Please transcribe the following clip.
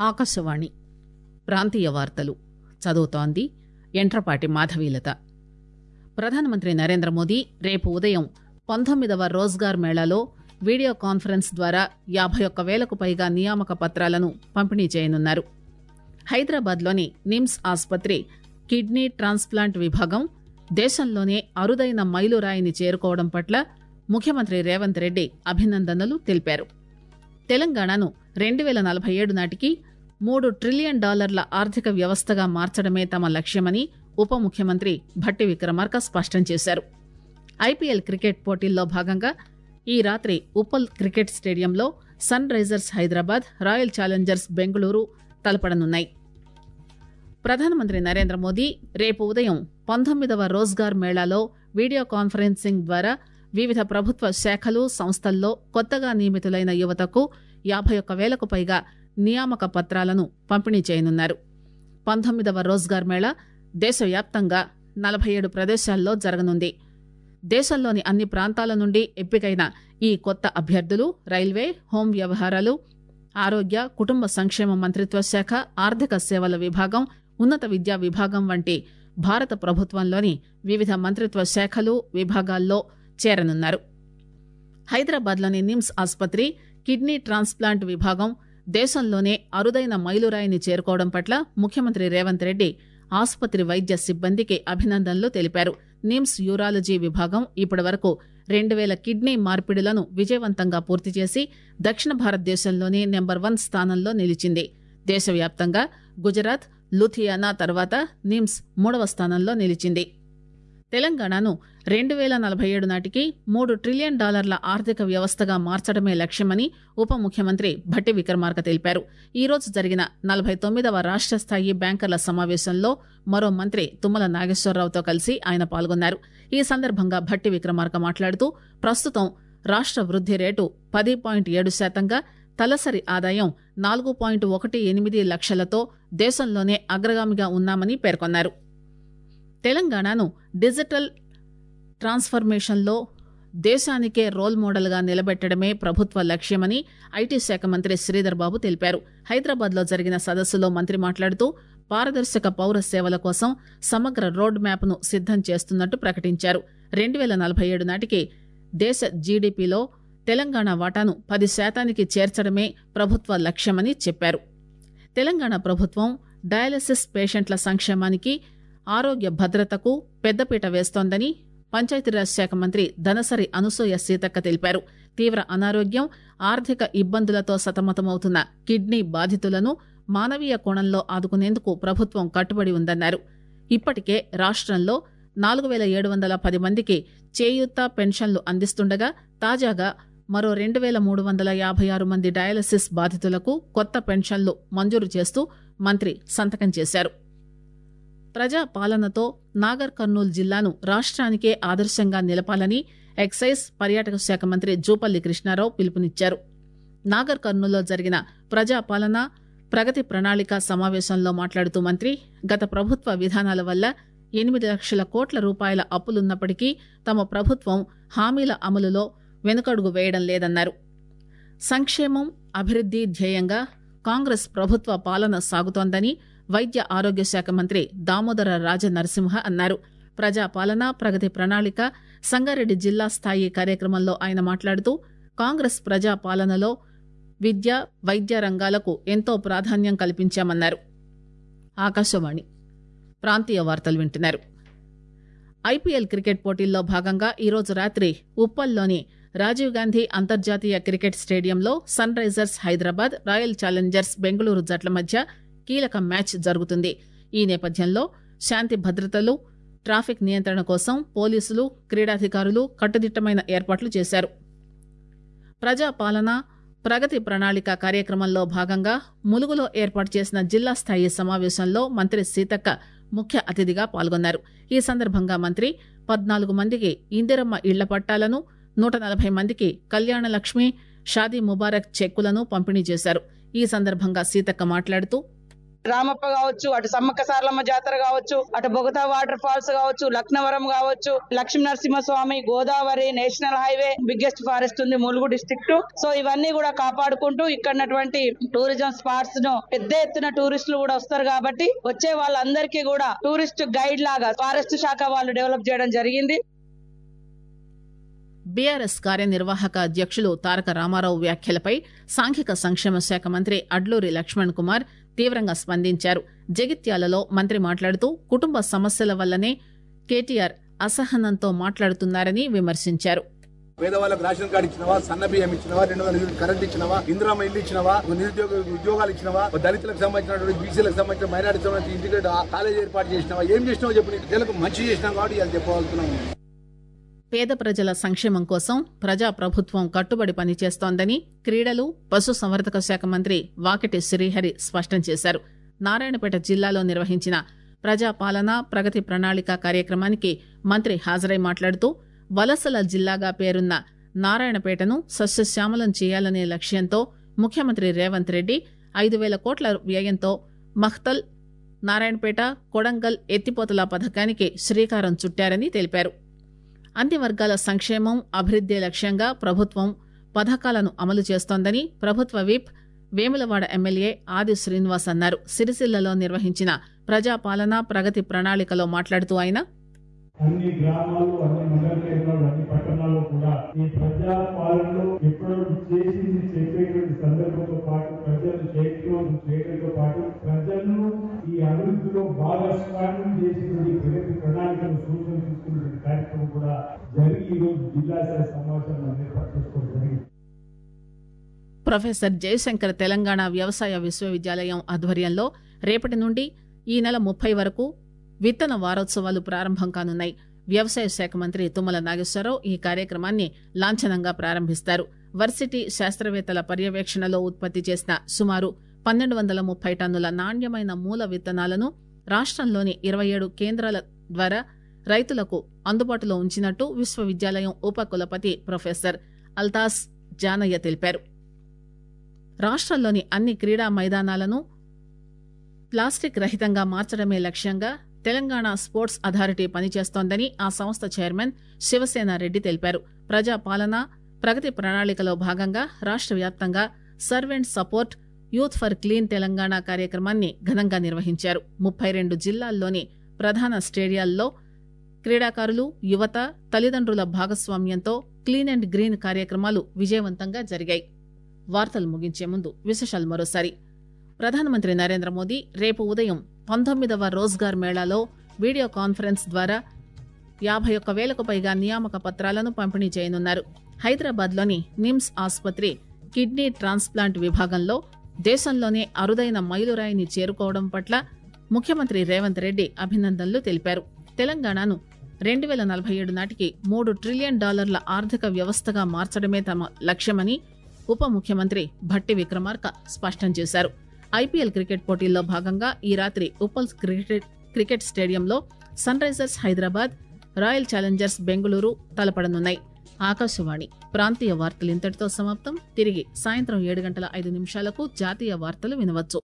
ఆకాశవాణి ప్రాంతీయ వార్తలు చదువుతోంది ఎంట్రపాటి మాధవీలత ప్రధానమంత్రి నరేంద్ర మోదీ రేపు ఉదయం పంతొమ్మిదవ రోజ్గార్ మేళాలో వీడియో కాన్ఫరెన్స్ ద్వారా యాభై ఒక్క వేలకు పైగా నియామక పత్రాలను పంపిణీ చేయనున్నారు హైదరాబాద్లోని నిమ్స్ ఆసుపత్రి కిడ్నీ ట్రాన్స్ప్లాంట్ విభాగం దేశంలోనే అరుదైన మైలురాయిని చేరుకోవడం పట్ల ముఖ్యమంత్రి రేవంత్ రెడ్డి అభినందనలు తెలిపారు తెలంగాణను రెండు వేల నలభై ఏడు నాటికి మూడు ట్రిలియన్ డాలర్ల ఆర్థిక వ్యవస్థగా మార్చడమే తమ లక్ష్యమని ఉప ముఖ్యమంత్రి భట్టి విక్రమార్క స్పష్టం చేశారు ఐపీఎల్ క్రికెట్ పోటీల్లో భాగంగా ఈ రాత్రి ఉప్పల్ క్రికెట్ స్టేడియంలో Sunrisers Hyderabad Royal Challengers Bengaluru తలపడనున్నాయి ప్రధానమంత్రి నరేంద్ర మోదీ రేపు ఉదయం పంతొమ్మిదవ రోజ్గార్ మేళాలో వీడియో కాన్ఫరెన్సింగ్ ద్వారా వివిధ ప్రభుత్వ శాఖలు సంస్థల్లో కొత్తగా నియమితులైన యువతకు యాభై ఒక్క వేలకు పైగా నియామక పత్రాలను పంపిణీ చేయనున్నారు పంతొమ్మిదవ రోజ్గార్ మేళా దేశవ్యాప్తంగా నలభై ఏడు ప్రదేశాల్లో జరగనుంది దేశంలోని అన్ని ప్రాంతాల నుండి ఎంపికైన ఈ కొత్త అభ్యర్థులు రైల్వే హోం వ్యవహారాలు ఆరోగ్య కుటుంబ సంక్షేమ మంత్రిత్వ శాఖ ఆర్థిక సేవల విభాగం ఉన్నత విద్యా విభాగం వంటి భారత ప్రభుత్వంలోని వివిధ మంత్రిత్వ శాఖలు విభాగాల్లో చేరనున్నారు హైదరాబాద్లోని నిమ్స్ ఆసుపత్రి కిడ్నీ ట్రాన్స్ప్లాంట్ విభాగం దేశంలోనే అరుదైన మైలురాయిని చేరుకోవడం పట్ల ముఖ్యమంత్రి రేవంత్ రెడ్డి ఆసుపత్రి వైద్య సిబ్బందికి అభినందనలు తెలిపారు నిమ్స్ యూరాలజీ విభాగం ఇప్పటి వరకు రెండు వేల కిడ్నీ మార్పిడులను విజయవంతంగా పూర్తి చేసి దక్షిణ భారతదేశంలోనే నెంబర్ వన్ స్థానంలో నిలిచింది దేశవ్యాప్తంగా గుజరాత్ లుథియానా తర్వాత నిమ్స్ మూడవ స్థానంలో నిలిచింది తెలంగాణను రెండు వేల నలభై ఏడు నాటికి మూడు ట్రిలియన్ డాలర్ల ఆర్థిక వ్యవస్థగా మార్చడమే లక్ష్యమని ఉప ముఖ్యమంత్రి భట్టి విక్రమార్క తెలిపారు ఈ రోజు జరిగిన నలభై తొమ్మిదవ రాష్ట స్థాయి బ్యాంకర్ల సమావేశంలో మరో మంత్రి తుమ్మల నాగేశ్వరరావుతో కలిసి ఆయన పాల్గొన్నారు ఈ సందర్భంగా భట్టి విక్రమార్క మాట్లాడుతూ ప్రస్తుతం రాష్ట వృద్ది రేటు పది పాయింట్ ఏడు శాతంగా తలసరి ఆదాయం నాలుగు పాయింట్ ఒకటి ఎనిమిది లక్షలతో దేశంలోనే అగ్రగామిగా ఉన్నామని పేర్కొన్నారు తెలంగాణను డిజిటల్ ట్రాన్స్ఫర్మేషన్లో దేశానికే రోల్ మోడల్గా నిలబెట్టడమే ప్రభుత్వ లక్ష్యమని ఐటీ శాఖ మంత్రి శ్రీధర్ బాబు తెలిపారు హైదరాబాద్లో జరిగిన సదస్సులో మంత్రి మాట్లాడుతూ పారదర్శక పౌర సేవల కోసం సమగ్ర రోడ్ మ్యాప్ను సిద్దం చేస్తున్నట్టు ప్రకటించారు రెండు వేల నలభై ఏడు నాటికి దేశ జీడీపీలో తెలంగాణ వాటాను పది శాతానికి చేర్చడమే ప్రభుత్వ లక్ష్యమని చెప్పారు తెలంగాణ ప్రభుత్వం డయాలసిస్ పేషెంట్ల సంక్షేమానికి ఆరోగ్య భద్రతకు పెద్దపీట వేస్తోందని పంచాయతీరాజ్ శాఖ మంత్రి ధనసరి అనసూయ సీతక్క తెలిపారు తీవ్ర అనారోగ్యం ఆర్థిక ఇబ్బందులతో సతమతమవుతున్న కిడ్నీ బాధితులను మానవీయ కోణంలో ఆదుకునేందుకు ప్రభుత్వం కట్టుబడి ఉందన్నారు ఇప్పటికే రాష్టంలో నాలుగు వేల ఏడు వందల పది మందికి చేయూత పెన్షన్లు అందిస్తుండగా తాజాగా మరో రెండు వేల మూడు వందల యాభై ఆరు మంది డయాలసిస్ బాధితులకు కొత్త పెన్షన్లు మంజూరు చేస్తూ మంత్రి సంతకం చేశారు ప్రజా పాలనతో నాగర్ కర్నూలు జిల్లాను రాష్ట్రానికే ఆదర్శంగా నిలపాలని ఎక్సైజ్ పర్యాటక శాఖ మంత్రి జూపల్లి కృష్ణారావు పిలుపునిచ్చారు నాగర్ కర్నూలులో జరిగిన ప్రజా పాలన ప్రగతి ప్రణాళిక సమావేశంలో మాట్లాడుతూ మంత్రి గత ప్రభుత్వ విధానాల వల్ల ఎనిమిది లక్షల కోట్ల రూపాయల అప్పులున్నప్పటికీ తమ ప్రభుత్వం హామీల అమలులో వెనుకడుగు వేయడం లేదన్నారు సంక్షేమం అభివృద్ది ధ్యేయంగా కాంగ్రెస్ ప్రభుత్వ పాలన సాగుతోందని వైద్య ఆరోగ్య శాఖ మంత్రి దామోదర రాజ నరసింహ అన్నారు ప్రజా పాలన ప్రగతి ప్రణాళిక సంగారెడ్డి జిల్లా స్థాయి కార్యక్రమంలో ఆయన మాట్లాడుతూ కాంగ్రెస్ ప్రజా పాలనలో విద్య వైద్య రంగాలకు ఎంతో ప్రాధాన్యం కల్పించామన్నారు ఆకాశవాణి ప్రాంతీయ వార్తలు వింటున్నారు ఐపీఎల్ క్రికెట్ పోటీల్లో భాగంగా ఈరోజు రాత్రి ఉప్పల్లోని రాజీవ్ గాంధీ అంతర్జాతీయ క్రికెట్ స్టేడియంలో Sunrisers Hyderabad Royal Challengers Bengaluru జట్ల మధ్య కీలక మ్యాచ్ జరుగుతుంది ఈ నేపథ్యంలో శాంతి భద్రతలు ట్రాఫిక్ నియంత్రణ కోసం పోలీసులు క్రీడాధికారులు కట్టుదిట్టమైన ఏర్పాట్లు చేశారు ప్రజా పాలన ప్రగతి ప్రణాళిక కార్యక్రమంలో భాగంగా ములుగులో ఏర్పాటు చేసిన జిల్లా స్థాయి సమావేశంలో మంత్రి సీతక్క ముఖ్య అతిథిగా పాల్గొన్నారు ఈ సందర్భంగా మంత్రి పద్నాలుగు మందికి ఇందిరమ్మ ఇళ్ల పట్టాలను నూట నలభై మందికి కళ్యాణ లక్ష్మి షాదీ ముబారక్ చెక్కులను పంపిణీ చేశారు ఈ సందర్భంగా సీతక్క మాట్లాడుతూ రామప్ప కావచ్చు అటు సమ్మక్క సారలమ్మ జాతర కావచ్చు అటు బొగతా వాటర్ ఫాల్స్ కావచ్చు లక్నవరం కావచ్చు Lakshmi Narasimhaswamy Godavari national highway biggest forest ఉంది ములుగు డిస్ట్రిక్ట్ సో ఇవన్నీ కూడా కాపాడుకుంటూ ఇక్కడ ఉన్నటువంటి టూరిజం స్పాట్స్ ను పెద్ద ఎత్తున టూరిస్టులు కూడా వస్తారు కాబట్టి వచ్చే వాళ్ళందరికీ కూడా టూరిస్ట్ గైడ్ లాగా ఫారెస్ట్ శాఖ వాళ్ళు డెవలప్ చేయడం జరిగింది బీఆర్ఎస్ కార్యనిర్వాహక అధ్యక్షులు తారక రామారావు వ్యాఖ్యలపై సాంఘిక సంక్షేమ శాఖ మంత్రి అడ్లూరి లక్ష్మణ్ కుమార్ తీవ్రంగా స్పందించారు జగిత్యాలలో మంత్రి మాట్లాడుతూ కుటుంబ సమస్యల వల్లనే కేటీఆర్ అసహనంతో మాట్లాడుతున్నారని విమర్శించారు పేదవాళ్ళకు రేషన్ కార్డు ఇచ్చినవా సన్న బియ్యం ఇచ్చినవా రెండు వందల యూనిట్ కరెంట్ ఇచ్చినవా ఇందిరామ ఇల్లు ఇచ్చినవా నిరుద్యోగ ఉద్యోగాలు ఇచ్చినవా దళితులకు సంబంధించినటువంటి బీసీలకు సంబంధించిన మైనారిటీ సంబంధించిన ఇంటిగ్రేట్ కాలేజ్ ఏర్పాటు చేసినవా ఏం చేసినావో చెప్పు నీకు ప్రజలకు మంచి చేసినాం కాబట్టి ఇలా చెప్పవలుతున్నాము పేద ప్రజల సంక్షేమం కోసం ప్రజా ప్రభుత్వం కట్టుబడి పనిచేస్తోందని క్రీడలు పశుసంవర్ధక శాఖ మంత్రి వాకిటి శ్రీహరి స్పష్టం చేశారు నారాయణపేట జిల్లాలో నిర్వహించిన ప్రజా పాలన ప్రగతి ప్రణాళిక కార్యక్రమానికి మంత్రి హాజరై మాట్లాడుతూ వలసల జిల్లాగా పేరున్న నారాయణపేటను సస్యశ్యామలం చేయాలనే లక్ష్యంతో ముఖ్యమంత్రి రేవంత్ రెడ్డి ఐదు వేల కోట్ల వ్యయంతో మఖ్తల్ నారాయణపేట కొడంగల్ ఎత్తిపోతల పథకానికి శ్రీకారం చుట్టారని తెలిపారు అన్ని వర్గాల సంక్షేమం అభివృద్దే లక్ష్యంగా ప్రభుత్వం పథకాలను అమలు చేస్తోందని ప్రభుత్వ విప్ వేములవాడ ఎమ్మెల్యే ఆది శ్రీనివాస్ అన్నారు సిరిసిల్లలో నిర్వహించిన ప్రజాపాలన ప్రగతి ప్రణాళికలో మాట్లాడుతూ ఆయన అన్ని గ్రామాలు అన్ని మండల కేంద్రాలు అన్ని పట్టణాల్లో కూడా ఈ ప్రజా పాలనలో ఎప్పుడో చేసింది చెప్పేటువంటి సందర్భంతో పాటు ప్రజలు చేయడం చేయడంతో పాటు ప్రజలను ఈ అభివృద్ధిలో భాగస్వామ్యం చేసినటువంటి ప్రగతి ప్రణాళికను సూచన తీసుకున్నటువంటి కార్యక్రమం కూడా జరిగి ఈ రోజు జిల్లా స్థాయి సమావేశంలో ఏర్పాటు చేసుకోవడం జరిగింది ప్రొఫెసర్ జయశంకర్ తెలంగాణ వ్యవసాయ విశ్వవిద్యాలయం ఆధ్వర్యంలో రేపటి నుండి ఈ నెల ముప్పై వరకు విత్తన వారోత్సవాలు ప్రారంభం కానున్నాయి వ్యవసాయ శాఖ మంత్రి తుమ్మల నాగేశ్వరరావు ఈ కార్యక్రమాన్ని లాంఛనంగా ప్రారంభిస్తారు వర్సిటీ శాస్త్రవేత్తల పర్యవేక్షణలో ఉత్పత్తి చేసిన సుమారు పన్నెండు వందల ముప్పై టన్నుల నాణ్యమైన మూల విత్తనాలను రాష్టంలోని ఇరవై ఏడు కేంద్రాల ద్వారా రైతులకు అందుబాటులో ఉంచినట్టు విశ్వవిద్యాలయం ఉప కులపతి ప్రొఫెసర్ అల్తాస్ జానయ్య తెలిపారు రాష్ట్రంలోని అన్ని క్రీడా మైదానాలను ప్లాస్టిక్ రహితంగా మార్చడమే లక్ష్యంగా తెలంగాణ స్పోర్ట్స్ అథారిటీ పనిచేస్తోందని ఆ సంస్థ చైర్మన్ శివసేన రెడ్డి తెలిపారు ప్రజా పాలన ప్రగతి ప్రణాళికలో భాగంగా రాష్ట్ర వ్యాప్తంగా servant support youth for clean Telangana కార్యక్రమాన్ని ఘనంగా నిర్వహించారు ముప్పై రెండు జిల్లాల్లోని ప్రధాన స్టేడియాల్లో క్రీడాకారులు యువత తల్లిదండ్రుల భాగస్వామ్యంతో క్లీన్ అండ్ గ్రీన్ కార్యక్రమాలు విజయవంతంగా జరిగాయి వార్తలు ముగించే ముందు విశేషాలు మరోసారి ప్రధానమంత్రి నరేంద్ర మోదీ రేపు ఉదయం పంతొమ్మిదవ రోజ్గార్ మేళాలో వీడియో కాన్ఫరెన్స్ ద్వారా యాభై ఒక్క వేలకు పైగా నియామక పత్రాలను పంపిణీ చేయనున్నారు హైదరాబాద్లోని నిమ్స్ ఆసుపత్రి కిడ్నీ ట్రాన్స్ప్లాంట్ విభాగంలో దేశంలోనే అరుదైన మైలురాయిని చేరుకోవడం పట్ల ముఖ్యమంత్రి రేవంత్ రెడ్డి అభినందనలు తెలిపారు తెలంగాణను రెండు వేల నలభై ఏడు నాటికి మూడు ట్రిలియన్ డాలర్ల ఆర్థిక వ్యవస్థగా మార్చడమే తమ లక్ష్యమని ఉప ముఖ్యమంత్రి భట్టి విక్రమార్క స్పష్టం చేశారు ఐపీఎల్ క్రికెట్ పోటీల్లో భాగంగా ఈ రాత్రి ఉప్పల్ క్రికెట్ క్రికెట్ స్టేడియంలో Sunrisers Hyderabad Royal Challengers Bengaluru తలపడనున్నాయి ఆకాశవాణి ప్రాంతీయ వార్తలు ఇంతటితో సమాప్తం తిరిగి సాయంత్రం ఏడు గంటల ఐదు నిమిషాలకు జాతీయ వార్తలు వినవచ్చు